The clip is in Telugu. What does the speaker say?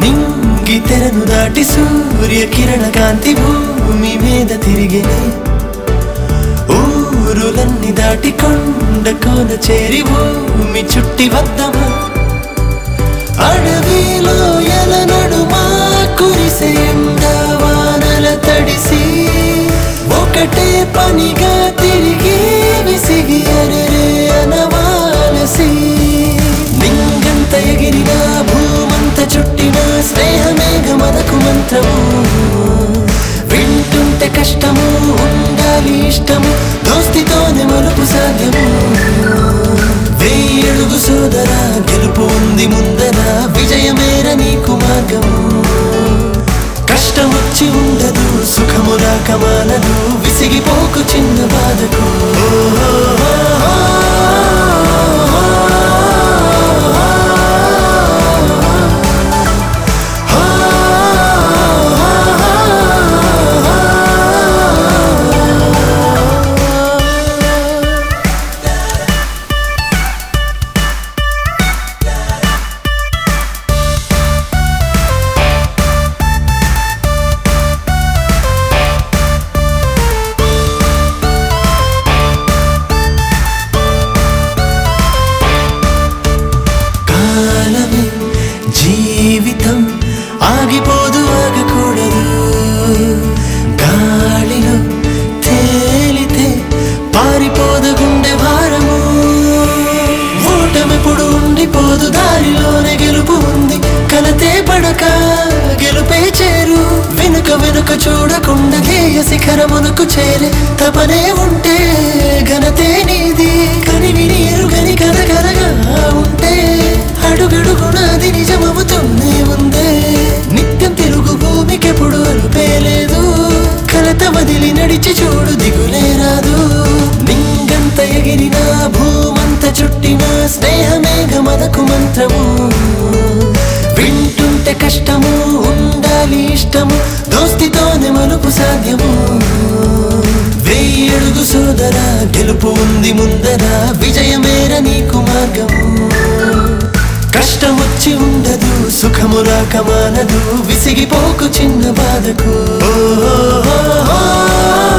నింగి తెరను దాటి సూర్య కిరణ కాంతి భూమి మీద తిరిగేనే ఊరులన్నీ దాటి కొండ కోన చేరి భూమి చుట్టి వద్దమా అడవిలో ఎల నడుమా కురిసే ఎండ వానల తడిసి ఒకటే పనిగా తిరిగి విసిగి అరెరే అనవాలసి నింగంత ఎగిరిన భూమంత చుట్టిన స్నేహమేఘ మనకు మంత్రము వింటుంటే కష్టము ఉండాలి ఇష్టము దోస్తితోనే మలుపు సాధ్యము వెయ్యడుగు సోదర గెలుపు ఉంది ముందర విజయమేర నీకు మార్గము కష్టమొచ్చి ఉండదు సుఖము రాక మానదు విసిగిపోకు చిన్న బాధకు కాలమే జీవితం ఆగిపోదు ఆగకూడదు గాలిలో తేలితే పారిపోదు గుండె భారము ఓటమిప్పుడు ఉండిపోదు దారిలోనే గెలుపు ఉంది కలతే పడక గెలుపే చేరు వెనుక వెనుక చూడకుండా ధ్యేయ శిఖరమునకు చేరే తపనే ఉంటే ఘనతే నీది కనివి నీరు గని కలగలగా ఉంటే అడుగడుగున అది నిజమవుతూనే ఉందే నిత్యం తిరుగు భూమికెప్పుడు అలుపేలేదు కలత వదిలి నడిచి చూడు దిగులే రాదు నింగంత ఎగిరిన భూమంత చుట్టిన స్నేహమేఘ మనకు మంత్రము వింటుంటే కష్టము ఉండాలి ఇష్టము దోస్తితోనే మలుపు సాధ్యము వెయ్యడుగు సోదర గెలుపు ఉంది ముందర విజయమేర నీకు మార్గము కష్టమొచ్చి ఉండదు సుఖము రాక మానదు విసిగిపోకు చిన్న బాధకు ఓ